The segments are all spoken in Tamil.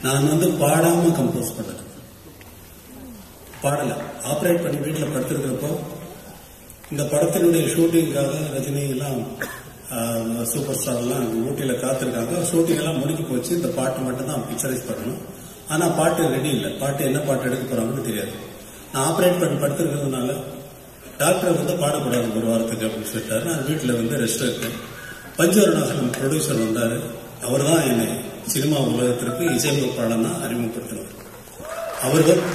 நான் வந்து பாடாம கம்போஸ் பண்ணது பாடல ஆப்ரேட் பண்ணி வீட்டில் படுத்திருக்கிறப்போ இந்த படத்தினுடைய ஷூட்டிங்காக ரஜினி எல்லாம் சூப்பர் ஸ்டார் எல்லாம் ஊட்டியில காத்திருக்காங்க ஷூட்டிங் எல்லாம் முடிஞ்சு போச்சு இந்த பாட்டு மட்டும் தான் பிக்சரைஸ் பண்ணணும் ஆனா பாட்டு ரெடி இல்லை பாட்டு என்ன பாட்டு எடுக்க போறாங்கன்னு தெரியாது நான் ஆப்ரேட் பண்ணி படுத்திருக்கிறதுனால டாக்டர் வந்து பாடக்கூடாது ஒரு வாரத்துக்கு அப்படின்னு சொல்லிட்டாரு நான் வீட்டில் வந்து ரெஸ்ட் இருக்கேன் பஞ்சவரணாசனம் ப்ரொடியூசர் வந்தாரு அவர் தான் என்னை சினிமா உலகத்திற்கு இசையமைப்பாளர் தான் அறிமுகப்படுத்தினார் அவர் வந்து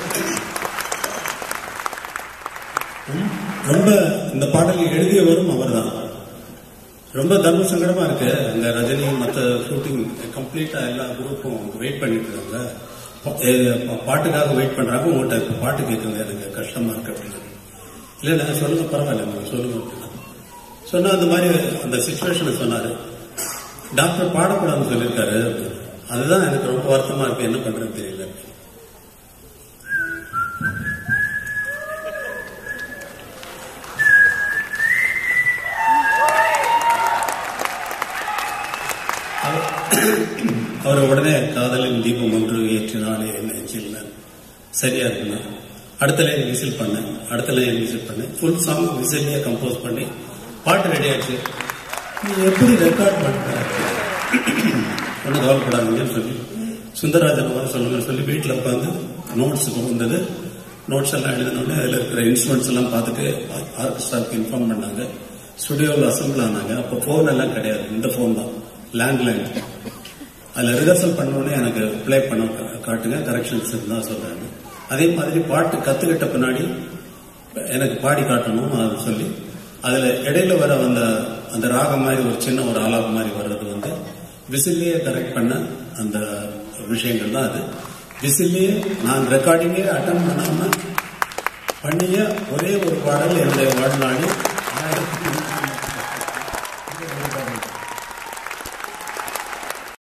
ரொம்ப இந்த பாடலை எழுதியவரும் அவர்தான் ரொம்ப தர்ம சங்கடமா இருக்கு இந்த ரஜினி மற்ற ஷூட்டிங் கம்ப்ளீட்டா எல்லா குரூப்பும் வெயிட் பண்ணிட்டு இருக்காங்க பா- எ- பா- பாட்டுக்காக வெயிட் பண்றாங்க உங்கள்கிட்ட இப்ப பாட்டு கேட்குறது எனக்கு கஷ்டமா இருக்கு அப்படின்னு இல்ல நான் சொல்லுங்க பரவாயில்ல நீங்க சொல்லுங்க அப்படின்னா. சொன்னா அந்த மாதிரி அந்த சுச்சுவேஷனை சொன்னாரு டாக்டர் பாடக்கூடாதுன்னு சொல்லியிருக்காரு அப்படின்னு. அதுதான் எனக்கு ரொம்ப வருத்தமா இருக்கு என்ன பண்றதுன்னு தெரியல அவர் உடனே காதலின் தீபம் ஒன்று ஏற்றினாலே என்ன நெஞ்சில் சரியா இருக்குண்ணா அடுத்த லைன் விசில் பண்ணேன் அடுத்த லைன் விசில் பண்ணேன் ஃபுல் சாங் விசில்லையே கம்போஸ் பண்ணி பாட்டு ரெடி ஆச்சு நீ எப்படி ரெக்கார்ட் பண்ற ஒன்றும் கவலைப்படாதீங்கன்னு சொல்லி சுந்தரராஜன் வர சொல்லுங்கன்னு சொல்லி வீட்டில் உட்காந்து நோட்ஸ் வந்தது நோட்ஸ் எல்லாம் எழுதினோடனே அதில் இருக்கிற இன்ஸ்ட்ருமெண்ட்ஸ் எல்லாம் பார்த்துட்டு ஆர்கெஸ்ட்ராவுக்கு இன்ஃபார்ம் பண்ணாங்க ஸ்டுடியோவில் அசம்பிள் ஆனாங்க அப்போ ஃபோன் எல்லாம் கிடையாது இந்த ஃபோன் தான் லேண்ட்லைன் அதில் ரிஹர்சல் பண்ணோடனே எனக்கு ப்ளே பண்ண கா- காட்டுங்க கரெக்ஷன்ஸ் தான் சொல்றாங்க அதே மாதிரி பாட்டு கத்துக்கிட்ட பின்னாடி எனக்கு பாடி காட்டணும் அது சொல்லி அதுல இடையில வர அந்த அந்த ராகம் மாதிரி ஒரு சின்ன ஒரு ஆலாப் மாதிரி வர்றது வந்து விசில்லையே கரெக்ட் பண்ண அந்த விஷயங்கள் தான் அது விசில்லையே நான் ரெக்கார்டிங்கே அட்டன் பண்ணாம பண்ணிய ஒரே ஒரு பாடல் என்னுடைய வாழ்நாளில் ஆயிரத்தி